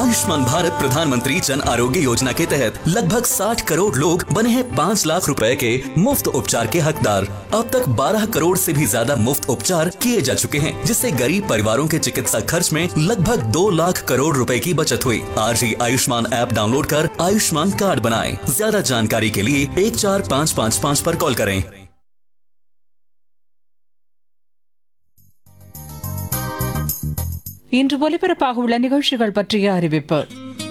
आयुष्मान भारत प्रधानमंत्री जन आरोग्य योजना के तहत लगभग 60 करोड़ लोग बने हैं 5 लाख रुपए के मुफ्त उपचार के हकदार अब तक 12 करोड़ से भी ज्यादा मुफ्त उपचार किए जा चुके हैं जिससे गरीब परिवारों के चिकित्सा खर्च में लगभग 2 लाख करोड़ रुपए की बचत हुई आज ही आयुष्मान ऐप डाउनलोड कर आयुष्मान कार्ड बनाएं ज्यादा जानकारी के लिए एक चार पाँच पाँच पाँच पर कॉल करें இன்று ஒலிபரப்பாக உள்ள நிகழ்ச்சிகள் பற்றிய அறிவிப்பு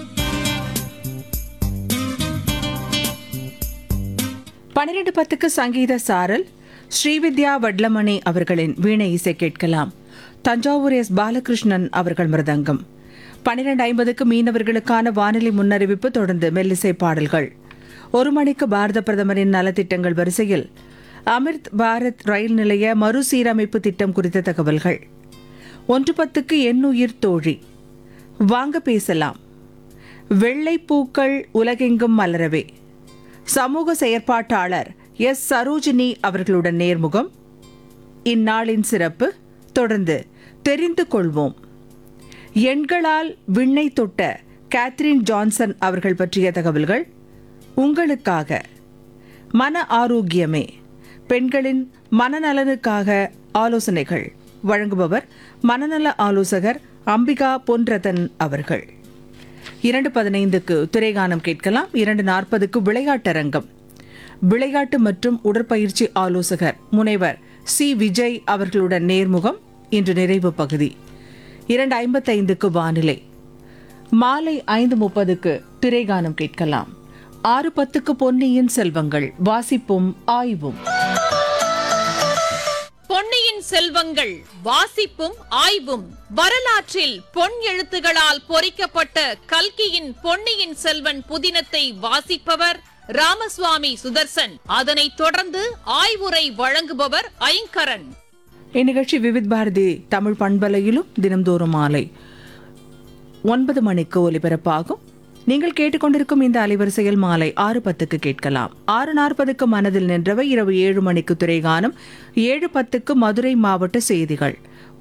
பன்னிரண்டு பத்துக்கு சங்கீத சாரல் ஸ்ரீவித்யா வட்லமணி அவர்களின் வீணை இசை கேட்கலாம் தஞ்சாவூர் எஸ் பாலகிருஷ்ணன் அவர்கள் மிருதங்கம் பன்னிரண்டு ஐம்பதுக்கு மீனவர்களுக்கான வானிலை முன்னறிவிப்பு தொடர்ந்து மெல்லிசை பாடல்கள் ஒரு மணிக்கு பாரத பிரதமரின் நலத்திட்டங்கள் வரிசையில் அமிர்த் பாரத் ரயில் நிலைய மறுசீரமைப்பு திட்டம் குறித்த தகவல்கள் ஒன்று பத்துக்கு எண்ணுயிர் தோழி வாங்க பேசலாம் வெள்ளை பூக்கள் உலகெங்கும் மலரவே சமூக செயற்பாட்டாளர் எஸ் சரோஜினி அவர்களுடன் நேர்முகம் இந்நாளின் சிறப்பு தொடர்ந்து தெரிந்து கொள்வோம் எண்களால் விண்ணை தொட்ட கேத்ரின் ஜான்சன் அவர்கள் பற்றிய தகவல்கள் உங்களுக்காக மன ஆரோக்கியமே பெண்களின் மனநலனுக்காக ஆலோசனைகள் வழங்குபவர் மனநல ஆலோசகர் அம்பிகா பொன்ரதன் அவர்கள் இரண்டு பதினைந்துக்கு திரைகானம் கேட்கலாம் இரண்டு நாற்பதுக்கு விளையாட்டரங்கம் விளையாட்டு மற்றும் உடற்பயிற்சி ஆலோசகர் முனைவர் சி விஜய் அவர்களுடன் நேர்முகம் இன்று நிறைவு பகுதி இரண்டு ஐம்பத்தைந்துக்கு வானிலை மாலை ஐந்து முப்பதுக்கு திரைகானம் கேட்கலாம் ஆறு பத்துக்கு பொன்னியின் செல்வங்கள் வாசிப்பும் ஆய்வும் பொன்னியின் செல்வங்கள் வாசிப்பும் ஆய்வும் வரலாற்றில் பொன் எழுத்துகளால் பொறிக்கப்பட்ட கல்கியின் பொன்னியின் செல்வன் புதினத்தை வாசிப்பவர் ராமசுவாமி சுதர்சன் அதனைத் தொடர்ந்து ஆய்வுரை வழங்குபவர் ஐங்கரன் இந்நிகழ்ச்சி விவித் பாரதி தமிழ் பண்பலையிலும் தினம்தோறும் மாலை ஒன்பது மணிக்கு ஒலிபரப்பாகும் நீங்கள் கேட்டுக்கொண்டிருக்கும் இந்த அலைவரிசையில் மாலை ஆறு பத்துக்கு கேட்கலாம் ஆறு நாற்பதுக்கு மனதில் நின்றவை இரவு ஏழு மணிக்கு துறைகானம் ஏழு பத்துக்கு மதுரை மாவட்ட செய்திகள்